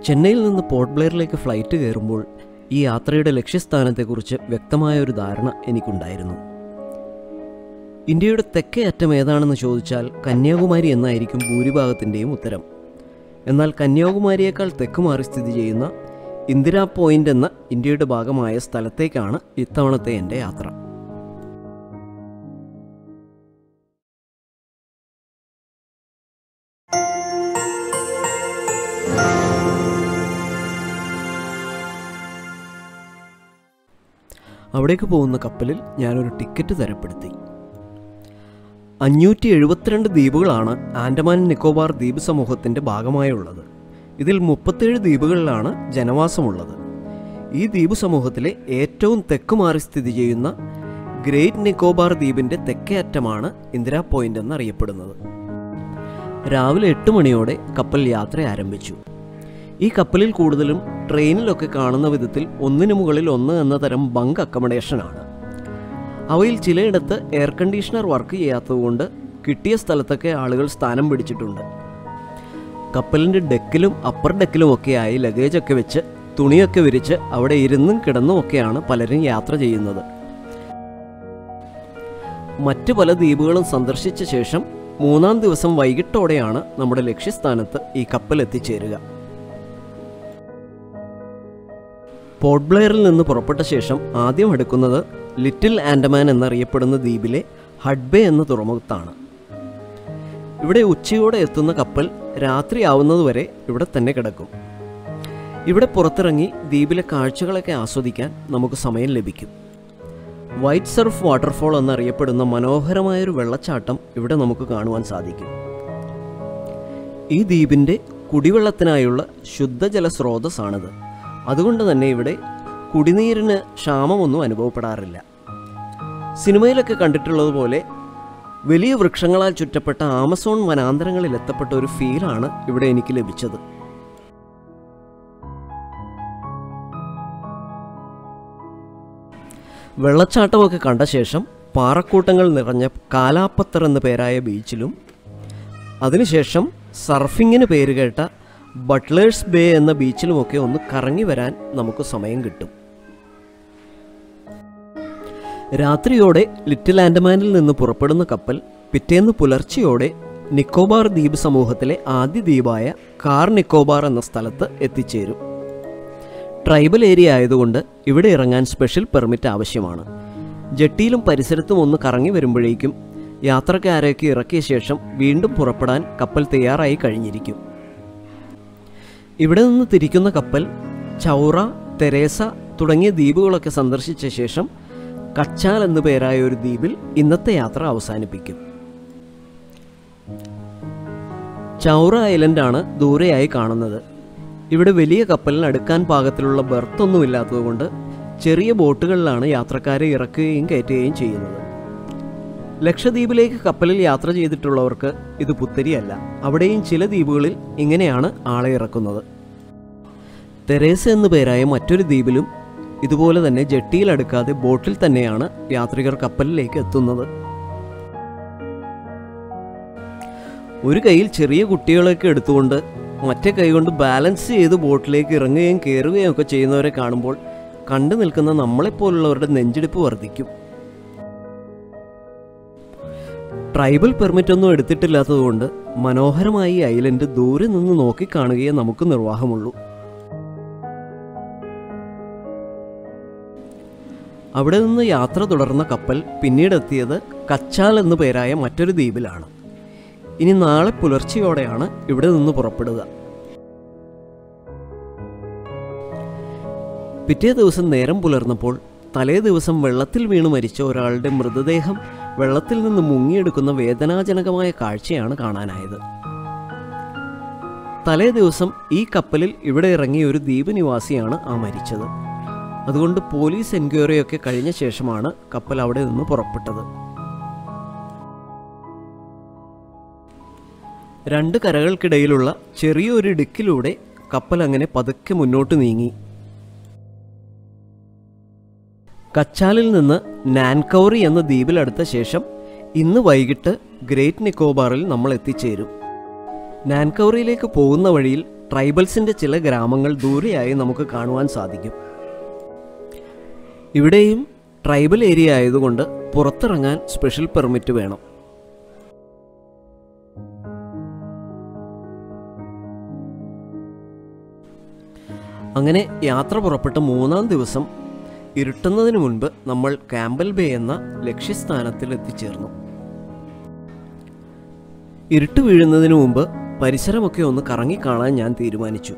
ചെന്നൈയിൽ നിന്ന് port ബ്ലെയറിലേക്ക് flight കയറുമ്പോൾ ഈ യാത്രയുടെ ലക്ഷ്യസ്ഥാനത്തെക്കുറിച്ച് വ്യക്തമായ ഒരു ധാരണ എനിക്കുണ്ടായിരുന്നു ഇന്ത്യയുടെ തെക്കേ അറ്റം ഏതാണെന്ന് ചോദിച്ചാൽ കന്യാകുമാരി എന്നായിരിക്കും ഭൂരിഭാഗത്തിൻ്റെയും ഉത്തരം എന്നാൽ കന്യാകുമാരിയേക്കാൾ തെക്ക് മാറി സ്ഥിതി ചെയ്യുന്ന ഇന്ദിരാ പോയിന്റ് എന്ന ഇന്ത്യയുടെ ഭാഗമായ സ്ഥലത്തേക്കാണ് ഇത്തവണത്തെ എൻ്റെ യാത്ര അവിടേക്ക് പോകുന്ന കപ്പലിൽ ഞാനൊരു ടിക്കറ്റ് തരപ്പെടുത്തി അഞ്ഞൂറ്റി എഴുപത്തിരണ്ട് ദ്വീപുകളാണ് ആൻഡമാൻ നിക്കോബാർ ദ്വീപ് സമൂഹത്തിൻ്റെ ഭാഗമായുള്ളത് ഇതിൽ മുപ്പത്തേഴ് ദ്വീപുകളിലാണ് ജനവാസമുള്ളത് ഈ ദ്വീപ് സമൂഹത്തിലെ ഏറ്റവും തെക്ക് മാറി സ്ഥിതി ചെയ്യുന്ന ഗ്രേറ്റ് നിക്കോബാർ ദ്വീപിൻ്റെ തെക്കേ അറ്റമാണ് ഇന്ദിരാ പോയിന്റ് എന്നറിയപ്പെടുന്നത് രാവിലെ എട്ട് മണിയോടെ കപ്പൽ യാത്ര ആരംഭിച്ചു ഈ കപ്പലിൽ കൂടുതലും ട്രെയിനിലൊക്കെ കാണുന്ന വിധത്തിൽ ഒന്നിനു മുകളിൽ ഒന്ന് എന്ന തരം ബങ്ക് അക്കമഡേഷനാണ് അവയിൽ ചിലയിടത്ത് എയർ കണ്ടീഷണർ വർക്ക് ചെയ്യാത്തതുകൊണ്ട് കിട്ടിയ സ്ഥലത്തൊക്കെ ആളുകൾ സ്ഥാനം പിടിച്ചിട്ടുണ്ട് കപ്പലിൻ്റെ ഡെക്കിലും അപ്പർ ഡെക്കിലും ഒക്കെയായി ലഗേജൊക്കെ വെച്ച് തുണിയൊക്കെ വിരിച്ച് അവിടെ ഇരുന്നും കിടന്നും ഒക്കെയാണ് പലരും യാത്ര ചെയ്യുന്നത് മറ്റു പല ദ്വീപുകളും സന്ദർശിച്ച ശേഷം മൂന്നാം ദിവസം വൈകിട്ടോടെയാണ് നമ്മുടെ ലക്ഷ്യസ്ഥാനത്ത് ഈ കപ്പൽ എത്തിച്ചേരുക പോർട്ട് ബ്ലെയറിൽ നിന്ന് പുറപ്പെട്ട ശേഷം ആദ്യം എടുക്കുന്നത് ലിറ്റിൽ ആൻഡമാൻ എന്നറിയപ്പെടുന്ന ദ്വീപിലെ ഹഡ്ബേ എന്ന തുറമുഖത്താണ് ഇവിടെ ഉച്ചയോടെ എത്തുന്ന കപ്പൽ രാത്രിയാവുന്നതുവരെ ഇവിടെ തന്നെ കിടക്കും ഇവിടെ പുറത്തിറങ്ങി ദ്വീപിലെ കാഴ്ചകളൊക്കെ ആസ്വദിക്കാൻ നമുക്ക് സമയം ലഭിക്കും വൈറ്റ് സർഫ് വാട്ടർഫോൾ എന്നറിയപ്പെടുന്ന മനോഹരമായൊരു വെള്ളച്ചാട്ടം ഇവിടെ നമുക്ക് കാണുവാൻ സാധിക്കും ഈ ദ്വീപിൻ്റെ കുടിവെള്ളത്തിനായുള്ള ശുദ്ധജല സ്രോതസ്സാണിത് അതുകൊണ്ട് തന്നെ ഇവിടെ കുടിനീരിന് ക്ഷാമമൊന്നും അനുഭവപ്പെടാറില്ല സിനിമയിലൊക്കെ കണ്ടിട്ടുള്ളതുപോലെ വലിയ വൃക്ഷങ്ങളാൽ ചുറ്റപ്പെട്ട ആമസോൺ വനാന്തരങ്ങളിൽ എത്തപ്പെട്ട ഒരു ഫീലാണ് ഇവിടെ എനിക്ക് ലഭിച്ചത് വെള്ളച്ചാട്ടമൊക്കെ കണ്ട ശേഷം പാറക്കൂട്ടങ്ങൾ നിറഞ്ഞ കാലാപ്പത്തർ എന്ന പേരായ ബീച്ചിലും അതിനുശേഷം സർഫിങ്ങിന് പേര് കേട്ട ബട്ട്ലേഴ്സ് ബേ എന്ന ബീച്ചിലുമൊക്കെ ഒന്ന് കറങ്ങി വരാൻ നമുക്ക് സമയം കിട്ടും രാത്രിയോടെ ലിറ്റിൽ ആൻഡമാനിൽ നിന്ന് പുറപ്പെടുന്ന കപ്പൽ പിറ്റേന്ന് പുലർച്ചെയോടെ നിക്കോബാർ ദ്വീപ് സമൂഹത്തിലെ ആദ്യ ദ്വീപായ കാർ നിക്കോബാർ എന്ന സ്ഥലത്ത് എത്തിച്ചേരും ട്രൈബൽ ഏരിയ ആയതുകൊണ്ട് ഇവിടെ ഇറങ്ങാൻ സ്പെഷ്യൽ പെർമിറ്റ് ആവശ്യമാണ് ജട്ടിയിലും പരിസരത്തും ഒന്ന് കറങ്ങി വരുമ്പോഴേക്കും യാത്രക്കാരെയൊക്കെ ഇറക്കിയ ശേഷം വീണ്ടും പുറപ്പെടാൻ കപ്പൽ തയ്യാറായി കഴിഞ്ഞിരിക്കും ഇവിടെ നിന്ന് തിരിക്കുന്ന കപ്പൽ ചൗറ തെരേസ തുടങ്ങിയ ദ്വീപുകളൊക്കെ സന്ദർശിച്ച ശേഷം കച്ചാൽ എന്നു പേരായ ഒരു ദ്വീപിൽ ഇന്നത്തെ യാത്ര അവസാനിപ്പിക്കും ചൗറ ഐലൻഡാണ് ദൂരെയായി കാണുന്നത് ഇവിടെ വലിയ കപ്പലിന് അടുക്കാൻ പാകത്തിലുള്ള ബെർത്തൊന്നുമില്ലാത്തതുകൊണ്ട് ചെറിയ ബോട്ടുകളിലാണ് യാത്രക്കാരെ ഇറക്കുകയും കയറ്റുകയും ചെയ്യുന്നത് ലക്ഷദ്വീപിലേക്ക് കപ്പലിൽ യാത്ര ചെയ്തിട്ടുള്ളവർക്ക് ഇത് പുത്തരിയല്ല അവിടെയും ചില ദ്വീപുകളിൽ ഇങ്ങനെയാണ് ആളെ ഇറക്കുന്നത് തെരേസ എന്നു പേരായ മറ്റൊരു ദ്വീപിലും ഇതുപോലെ തന്നെ ജട്ടിയിൽ അടുക്കാതെ ബോട്ടിൽ തന്നെയാണ് യാത്രികർ കപ്പലിലേക്ക് എത്തുന്നത് ഒരു കൈയിൽ ചെറിയ കുട്ടികളെയൊക്കെ എടുത്തുകൊണ്ട് മറ്റേ കൈകൊണ്ട് ബാലൻസ് ചെയ്ത് ബോട്ടിലേക്ക് ഇറങ്ങുകയും കയറുകയും ഒക്കെ ചെയ്യുന്നവരെ കാണുമ്പോൾ കണ്ടു നിൽക്കുന്ന നമ്മളെപ്പോലുള്ളവരുടെ നെഞ്ചിടിപ്പ് വർദ്ധിക്കും ട്രൈബൽ പെർമിറ്റ് ഒന്നും എടുത്തിട്ടില്ലാത്തതുകൊണ്ട് മനോഹരമായി ഈ ഐലൻഡ് ദൂരെ നിന്ന് നോക്കിക്കാണുകയേ നമുക്ക് നിർവാഹമുള്ളൂ അവിടെ നിന്ന് യാത്ര തുടർന്ന കപ്പൽ പിന്നീടെത്തിയത് കച്ചാൽ എന്നു പേരായ മറ്റൊരു ദ്വീപിലാണ് ഇനി നാളെ പുലർച്ചെയോടെയാണ് ഇവിടെ നിന്ന് പുറപ്പെടുക പിറ്റേ ദിവസം നേരം പുലർന്നപ്പോൾ തലേ ദിവസം വെള്ളത്തിൽ വീണ് മരിച്ച ഒരാളുടെ മൃതദേഹം വെള്ളത്തിൽ നിന്ന് മുങ്ങിയെടുക്കുന്ന വേദനാജനകമായ കാഴ്ചയാണ് കാണാനായത് തലേ ദിവസം ഈ കപ്പലിൽ ഇവിടെ ഇറങ്ങിയ ഒരു ദ്വീപ് നിവാസിയാണ് ആ മരിച്ചത് അതുകൊണ്ട് പോലീസ് എൻക്വയറിയൊക്കെ കഴിഞ്ഞ ശേഷമാണ് കപ്പൽ അവിടെ നിന്ന് പുറപ്പെട്ടത് രണ്ട് കരകൾക്കിടയിലുള്ള ചെറിയൊരു ഇടുക്കിലൂടെ കപ്പൽ അങ്ങനെ പതുക്കെ മുന്നോട്ട് നീങ്ങി കച്ചാലിൽ നിന്ന് നാൻകൗറി എന്ന ദ്വീപിലെടുത്ത ശേഷം ഇന്ന് വൈകിട്ട് ഗ്രേറ്റ് നിക്കോബാറിൽ നമ്മൾ എത്തിച്ചേരും നാൻകൗറിയിലേക്ക് പോകുന്ന വഴിയിൽ ട്രൈബൽസിൻ്റെ ചില ഗ്രാമങ്ങൾ ദൂരെയായി നമുക്ക് കാണുവാൻ സാധിക്കും ഇവിടെയും ട്രൈബൽ ഏരിയ ആയതുകൊണ്ട് പുറത്തിറങ്ങാൻ സ്പെഷ്യൽ പെർമിറ്റ് വേണം അങ്ങനെ യാത്ര പുറപ്പെട്ട മൂന്നാം ദിവസം ഇരുട്ടുന്നതിന് മുൻപ് നമ്മൾ കാമ്പൽ ബേ എന്ന ലക്ഷ്യസ്ഥാനത്തിൽ എത്തിച്ചേർന്നു ഇരുട്ട് വീഴുന്നതിന് മുമ്പ് പരിസരമൊക്കെ ഒന്ന് കറങ്ങിക്കാണാൻ ഞാൻ തീരുമാനിച്ചു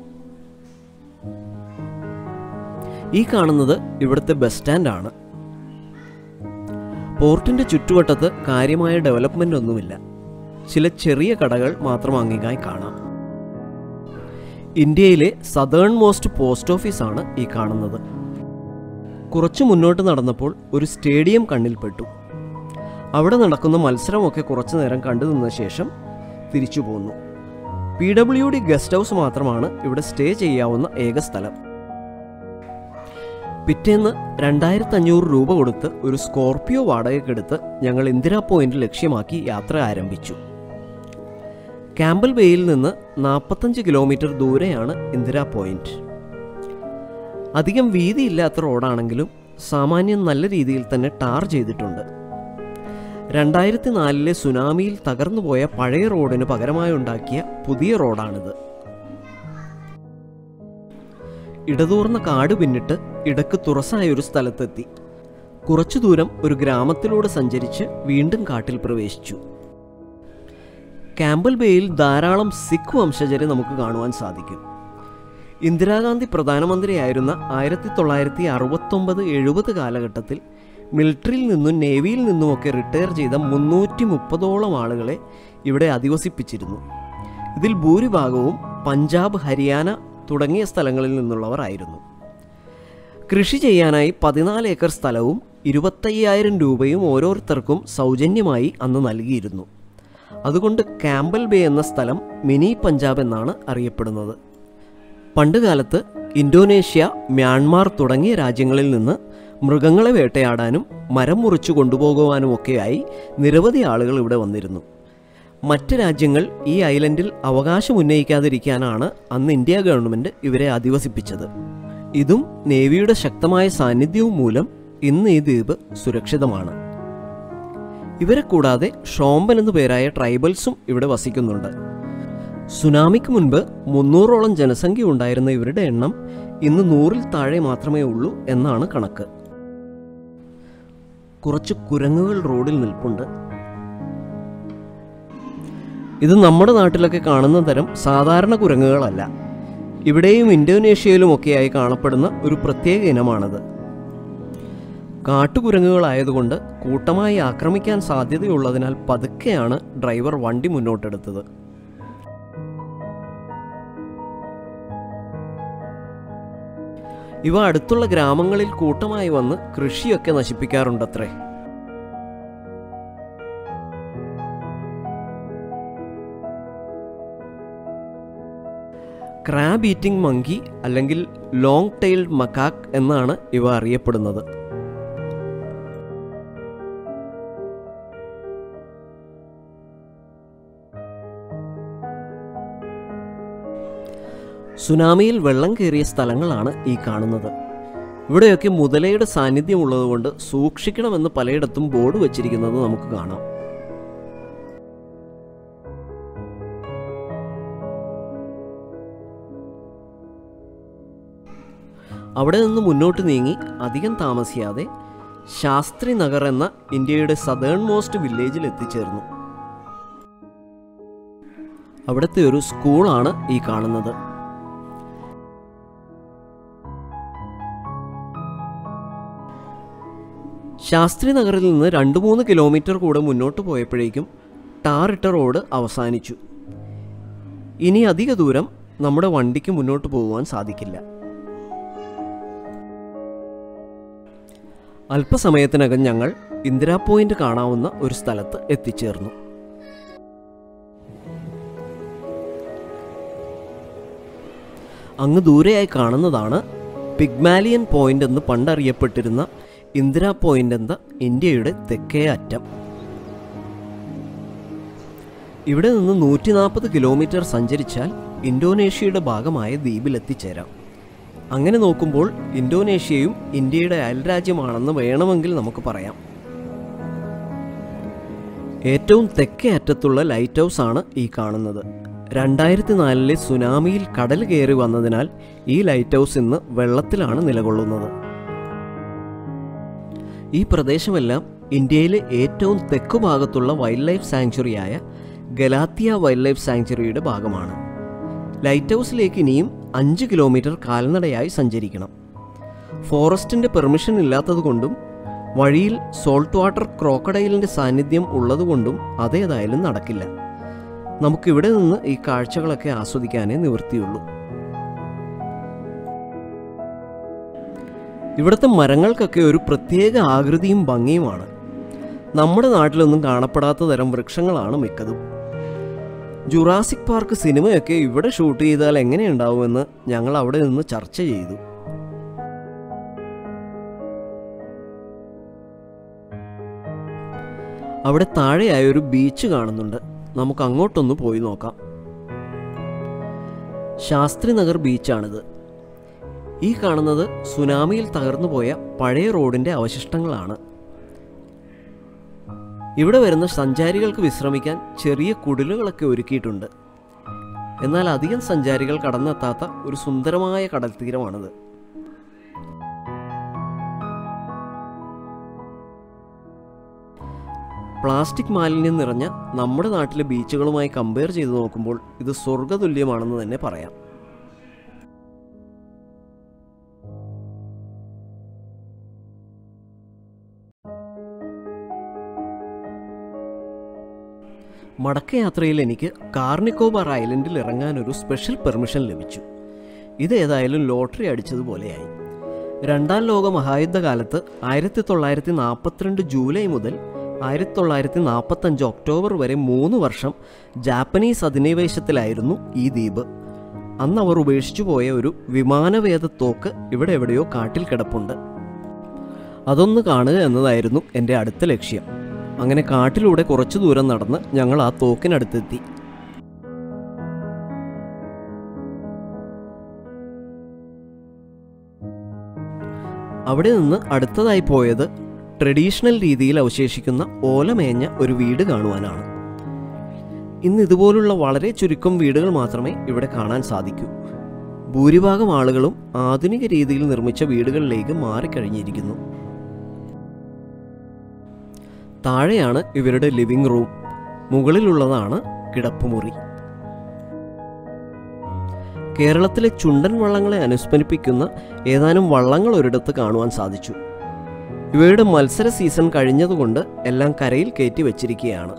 ഈ കാണുന്നത് ഇവിടുത്തെ ബസ് സ്റ്റാൻഡാണ് പോർട്ടിന്റെ ചുറ്റുവട്ടത്ത് കാര്യമായ ഡെവലപ്മെന്റ് ഒന്നുമില്ല ചില ചെറിയ കടകൾ മാത്രം അങ്ങിങ്ങായി കാണാം ഇന്ത്യയിലെ സദേൺ മോസ്റ്റ് പോസ്റ്റ് ഓഫീസാണ് ഈ കാണുന്നത് കുറച്ചു മുന്നോട്ട് നടന്നപ്പോൾ ഒരു സ്റ്റേഡിയം കണ്ണിൽപ്പെട്ടു അവിടെ നടക്കുന്ന മത്സരമൊക്കെ കുറച്ചു നേരം കണ്ടു നിന്ന ശേഷം തിരിച്ചു പോന്നു P W D guest house മാത്രമാണ് ഇവിടെ സ്റ്റേ ചെയ്യാവുന്ന ഏക സ്ഥലം പിറ്റേന്ന് രണ്ടായിരത്തി അഞ്ഞൂറ് രൂപ കൊടുത്ത് ഒരു സ്കോർപിയോ വാടകയ്ക്കെടുത്ത് ഞങ്ങൾ ഇന്ദിരാ പോയിന്റ് ലക്ഷ്യമാക്കി യാത്ര ആരംഭിച്ചു ക്യാമ്പൽ ബേയിൽ നിന്ന് നാൽപ്പത്തഞ്ച് കിലോമീറ്റർ ദൂരെയാണ് ഇന്ദിരാ പോയിന്റ് അധികം വീതിയില്ലാത്ത റോഡാണെങ്കിലും സാമാന്യം നല്ല രീതിയിൽ തന്നെ ടാർ ചെയ്തിട്ടുണ്ട് രണ്ടായിരത്തി നാലിലെ സുനാമിയിൽ തകർന്നുപോയ പഴയ റോഡിന് പകരമായി ഉണ്ടാക്കിയ പുതിയ റോഡാണിത് ഇടതൂർന്ന കാട് പിന്നിട്ട് ഇടക്ക് തുറസായ ഒരു സ്ഥലത്തെത്തി കുറച്ചു ദൂരം ഒരു ഗ്രാമത്തിലൂടെ സഞ്ചരിച്ച് വീണ്ടും കാട്ടിൽ പ്രവേശിച്ചു ക്യാമ്പൽ ബേയിൽ ധാരാളം സിഖ് വംശജരെ നമുക്ക് കാണുവാൻ സാധിക്കും ഇന്ദിരാഗാന്ധി പ്രധാനമന്ത്രിയായിരുന്ന ആയിരത്തി തൊള്ളായിരത്തി അറുപത്തൊമ്പത് എഴുപത് കാലഘട്ടത്തിൽ മിലിറ്ററിയിൽ നിന്നും നേവിയിൽ നിന്നുമൊക്കെ റിട്ടയർ ചെയ്ത മുന്നൂറ്റി മുപ്പതോളം ആളുകളെ ഇവിടെ അധിവസിപ്പിച്ചിരുന്നു ഇതിൽ ഭൂരിഭാഗവും പഞ്ചാബ് ഹരിയാന തുടങ്ങിയ സ്ഥലങ്ങളിൽ നിന്നുള്ളവർ ആയിരുന്നു കൃഷി ചെയ്യാനായി പതിനാല് ഏക്കർ സ്ഥലവും ഇരുപത്തയ്യായിരം രൂപയും ഓരോരുത്തർക്കും സൗജന്യമായി അന്ന് നൽകിയിരുന്നു അതുകൊണ്ട് ക്യാമ്പൽ ബേ എന്ന സ്ഥലം മിനി പഞ്ചാബ് എന്നാണ് അറിയപ്പെടുന്നത് പണ്ടുകാലത്ത് ഇന്തോനേഷ്യ മ്യാൻമാർ തുടങ്ങിയ രാജ്യങ്ങളിൽ നിന്ന് മൃഗങ്ങളെ വേട്ടയാടാനും മരം മുറിച്ചു കൊണ്ടുപോകുവാനുമൊക്കെയായി നിരവധി ആളുകൾ ഇവിടെ വന്നിരുന്നു മറ്റ് രാജ്യങ്ങൾ ഈ ഐലൻഡിൽ അവകാശം ഉന്നയിക്കാതിരിക്കാനാണ് അന്ന് ഇന്ത്യ ഗവൺമെൻറ് ഇവരെ അധിവസിപ്പിച്ചത് ഇതും നേവിയുടെ ശക്തമായ സാന്നിധ്യവും മൂലം ഇന്ന് ഈ ദ്വീപ് സുരക്ഷിതമാണ് ഇവരെ കൂടാതെ ഷോമ്പൻ എന്നു പേരായ ട്രൈബൽസും ഇവിടെ വസിക്കുന്നുണ്ട് സുനാമിക്ക് മുൻപ് മുന്നൂറോളം ജനസംഖ്യ ഉണ്ടായിരുന്ന ഇവരുടെ എണ്ണം ഇന്ന് നൂറിൽ താഴെ മാത്രമേ ഉള്ളൂ എന്നാണ് കണക്ക് കുറച്ച് കുരങ്ങുകൾ റോഡിൽ നിൽപ്പുണ്ട് ഇത് നമ്മുടെ നാട്ടിലൊക്കെ കാണുന്ന തരം സാധാരണ കുരങ്ങുകളല്ല ഇവിടെയും ഇന്തോനേഷ്യയിലുമൊക്കെയായി കാണപ്പെടുന്ന ഒരു പ്രത്യേക ഇനമാണത് കാട്ടുകുരങ്ങുകളായതുകൊണ്ട് കൂട്ടമായി ആക്രമിക്കാൻ സാധ്യതയുള്ളതിനാൽ പതുക്കെയാണ് ഡ്രൈവർ വണ്ടി മുന്നോട്ടെടുത്തത് ഇവ അടുത്തുള്ള ഗ്രാമങ്ങളിൽ കൂട്ടമായി വന്ന് കൃഷിയൊക്കെ നശിപ്പിക്കാറുണ്ടത്രേ ക്രാബ് ഈറ്റിംഗ് മങ്കി അല്ലെങ്കിൽ ലോങ് ടൈൽഡ് മക്കാക്ക് എന്നാണ് ഇവ അറിയപ്പെടുന്നത് സുനാമിയിൽ വെള്ളം കയറിയ സ്ഥലങ്ങളാണ് ഈ കാണുന്നത് ഇവിടെയൊക്കെ മുതലയുടെ സാന്നിധ്യം ഉള്ളതുകൊണ്ട് സൂക്ഷിക്കണമെന്ന് പലയിടത്തും ബോർഡ് വച്ചിരിക്കുന്നത് നമുക്ക് കാണാം അവിടെ നിന്ന് മുന്നോട്ട് നീങ്ങി അധികം താമസിയാതെ ശാസ്ത്രി നഗർ എന്ന ഇന്ത്യയുടെ സദേൺ മോസ്റ്റ് വില്ലേജിൽ എത്തിച്ചേർന്നു അവിടുത്തെ ഒരു സ്കൂളാണ് ഈ കാണുന്നത് ശാസ്ത്രി നഗറിൽ നിന്ന് രണ്ട് മൂന്ന് കിലോമീറ്റർ കൂടെ മുന്നോട്ട് പോയപ്പോഴേക്കും ടാറിട്ട റോഡ് അവസാനിച്ചു ഇനി അധിക ദൂരം നമ്മുടെ വണ്ടിക്ക് മുന്നോട്ട് പോകുവാൻ സാധിക്കില്ല അല്പസമയത്തിനകം ഞങ്ങൾ ഇന്ദിരാ പോയിന്റ് കാണാവുന്ന ഒരു സ്ഥലത്ത് എത്തിച്ചേർന്നു അങ്ങ് ദൂരെയായി കാണുന്നതാണ് പിഗ്മാലിയൻ പോയിന്റ് എന്ന് പണ്ടറിയപ്പെട്ടിരുന്ന ഇന്ദിരാ പോയിന്റ് എന്ന ഇന്ത്യയുടെ തെക്കേ അറ്റം ഇവിടെ നിന്ന് നൂറ്റി നാൽപ്പത് കിലോമീറ്റർ സഞ്ചരിച്ചാൽ ഇന്തോനേഷ്യയുടെ ഭാഗമായ ദ്വീപിലെത്തിച്ചേരാം അങ്ങനെ നോക്കുമ്പോൾ ഇന്തോനേഷ്യയും ഇന്ത്യയുടെ അയൽരാജ്യമാണെന്ന് വേണമെങ്കിൽ നമുക്ക് പറയാം ഏറ്റവും തെക്കേ അറ്റത്തുള്ള ലൈറ്റ് ഹൗസ് ആണ് ഈ കാണുന്നത് രണ്ടായിരത്തി നാലിലെ സുനാമിയിൽ കടൽ കയറി വന്നതിനാൽ ഈ ലൈറ്റ് ഹൗസ് ഇന്ന് വെള്ളത്തിലാണ് നിലകൊള്ളുന്നത് ഈ പ്രദേശമെല്ലാം ഇന്ത്യയിലെ ഏറ്റവും തെക്കു ഭാഗത്തുള്ള വൈൽഡ് ലൈഫ് സാങ്ച്വറിയായ ഗലാത്തിയ വൈൽഡ് ലൈഫ് സാങ്ച്വറിയുടെ ഭാഗമാണ് ലൈറ്റ് ഹൗസിലേക്ക് ഇനിയും അഞ്ച് കിലോമീറ്റർ കാൽനടയായി സഞ്ചരിക്കണം ഫോറസ്റ്റിൻ്റെ പെർമിഷൻ ഇല്ലാത്തതുകൊണ്ടും വഴിയിൽ സോൾട്ട് വാട്ടർ ക്രോക്കഡൈലിൻ്റെ സാന്നിധ്യം ഉള്ളതുകൊണ്ടും അതേതായാലും നടക്കില്ല നമുക്കിവിടെ നിന്ന് ഈ കാഴ്ചകളൊക്കെ ആസ്വദിക്കാനേ നിവൃത്തിയുള്ളൂ ഇവിടുത്തെ മരങ്ങൾക്കൊക്കെ ഒരു പ്രത്യേക ആകൃതിയും ഭംഗിയുമാണ് നമ്മുടെ നാട്ടിലൊന്നും കാണപ്പെടാത്ത തരം വൃക്ഷങ്ങളാണ് മിക്കതും ജുറാസിക് പാർക്ക് സിനിമയൊക്കെ ഇവിടെ ഷൂട്ട് ചെയ്താൽ എങ്ങനെയുണ്ടാവുമെന്ന് ഞങ്ങൾ അവിടെ നിന്ന് ചർച്ച ചെയ്തു അവിടെ താഴെയായ ഒരു ബീച്ച് കാണുന്നുണ്ട് നമുക്ക് അങ്ങോട്ടൊന്ന് പോയി നോക്കാം ശാസ്ത്രി നഗർ ബീച്ചാണിത് ഈ കാണുന്നത് സുനാമിയിൽ തകർന്നുപോയ പഴയ റോഡിൻ്റെ അവശിഷ്ടങ്ങളാണ് ഇവിടെ വരുന്ന സഞ്ചാരികൾക്ക് വിശ്രമിക്കാൻ ചെറിയ കുടിലുകളൊക്കെ ഒരുക്കിയിട്ടുണ്ട് എന്നാൽ അധികം സഞ്ചാരികൾ കടന്നെത്താത്ത ഒരു സുന്ദരമായ കടൽ തീരമാണിത് പ്ലാസ്റ്റിക് മാലിന്യം നിറഞ്ഞ നമ്മുടെ നാട്ടിലെ ബീച്ചുകളുമായി കമ്പയർ ചെയ്ത് നോക്കുമ്പോൾ ഇത് സ്വർഗതുല്യമാണെന്ന് തന്നെ പറയാം മടക്കയാത്രയിൽ എനിക്ക് കാർണിക്കോബാർ ഐലൻഡിൽ ഇറങ്ങാൻ ഒരു സ്പെഷ്യൽ പെർമിഷൻ ലഭിച്ചു ഇത് ഏതായാലും ലോട്ടറി അടിച്ചതുപോലെയായി രണ്ടാം ലോക മഹായുദ്ധകാലത്ത് ആയിരത്തി തൊള്ളായിരത്തി നാൽപ്പത്തിരണ്ട് ജൂലൈ മുതൽ ആയിരത്തി തൊള്ളായിരത്തി നാൽപ്പത്തഞ്ച് ഒക്ടോബർ വരെ മൂന്ന് വർഷം ജാപ്പനീസ് അധിനിവേശത്തിലായിരുന്നു ഈ ദ്വീപ് അന്ന് അവർ ഉപേക്ഷിച്ചു പോയ ഒരു വിമാനവേദ തോക്ക് ഇവിടെ എവിടെയോ കാട്ടിൽ കിടപ്പുണ്ട് അതൊന്ന് കാണുക എന്നതായിരുന്നു എൻ്റെ അടുത്ത ലക്ഷ്യം അങ്ങനെ കാട്ടിലൂടെ കുറച്ചു ദൂരം നടന്ന് ഞങ്ങൾ ആ തോക്കിനടുത്തെത്തി അവിടെ നിന്ന് അടുത്തതായി പോയത് ട്രഡീഷണൽ രീതിയിൽ അവശേഷിക്കുന്ന ഓലമേഞ്ഞ ഒരു വീട് കാണുവാനാണ് ഇന്ന് ഇതുപോലുള്ള വളരെ ചുരുക്കം വീടുകൾ മാത്രമേ ഇവിടെ കാണാൻ സാധിക്കൂ ഭൂരിഭാഗം ആളുകളും ആധുനിക രീതിയിൽ നിർമ്മിച്ച വീടുകളിലേക്ക് മാറിക്കഴിഞ്ഞിരിക്കുന്നു താഴെയാണ് ഇവരുടെ ലിവിംഗ് റൂം മുകളിലുള്ളതാണ് കിടപ്പുമുറി കേരളത്തിലെ ചുണ്ടൻ വള്ളങ്ങളെ അനുസ്മരിപ്പിക്കുന്ന ഏതാനും വള്ളങ്ങൾ ഒരിടത്ത് കാണുവാൻ സാധിച്ചു ഇവയുടെ മത്സര സീസൺ കഴിഞ്ഞതുകൊണ്ട് എല്ലാം കരയിൽ കയറ്റി വച്ചിരിക്കുകയാണ്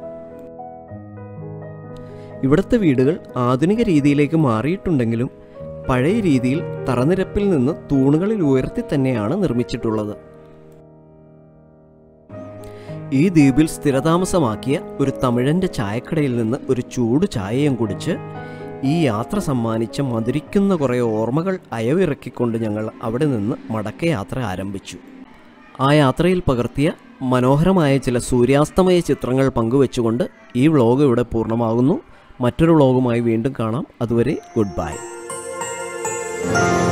ഇവിടുത്തെ വീടുകൾ ആധുനിക രീതിയിലേക്ക് മാറിയിട്ടുണ്ടെങ്കിലും പഴയ രീതിയിൽ തറനിരപ്പിൽ നിന്ന് തൂണുകളിൽ ഉയർത്തി തന്നെയാണ് നിർമ്മിച്ചിട്ടുള്ളത് ഈ ദ്വീപിൽ സ്ഥിരതാമസമാക്കിയ ഒരു തമിഴൻ്റെ ചായക്കടയിൽ നിന്ന് ഒരു ചൂട് ചായയും കുടിച്ച് ഈ യാത്ര സമ്മാനിച്ച മധുരിക്കുന്ന കുറേ ഓർമ്മകൾ അയവിറക്കിക്കൊണ്ട് ഞങ്ങൾ അവിടെ നിന്ന് മടക്കയാത്ര ആരംഭിച്ചു ആ യാത്രയിൽ പകർത്തിയ മനോഹരമായ ചില സൂര്യാസ്തമയ ചിത്രങ്ങൾ പങ്കുവെച്ചുകൊണ്ട് ഈ വ്ളോഗ് ഇവിടെ പൂർണ്ണമാകുന്നു മറ്റൊരു വ്ളോഗുമായി വീണ്ടും കാണാം അതുവരെ ഗുഡ് ബൈ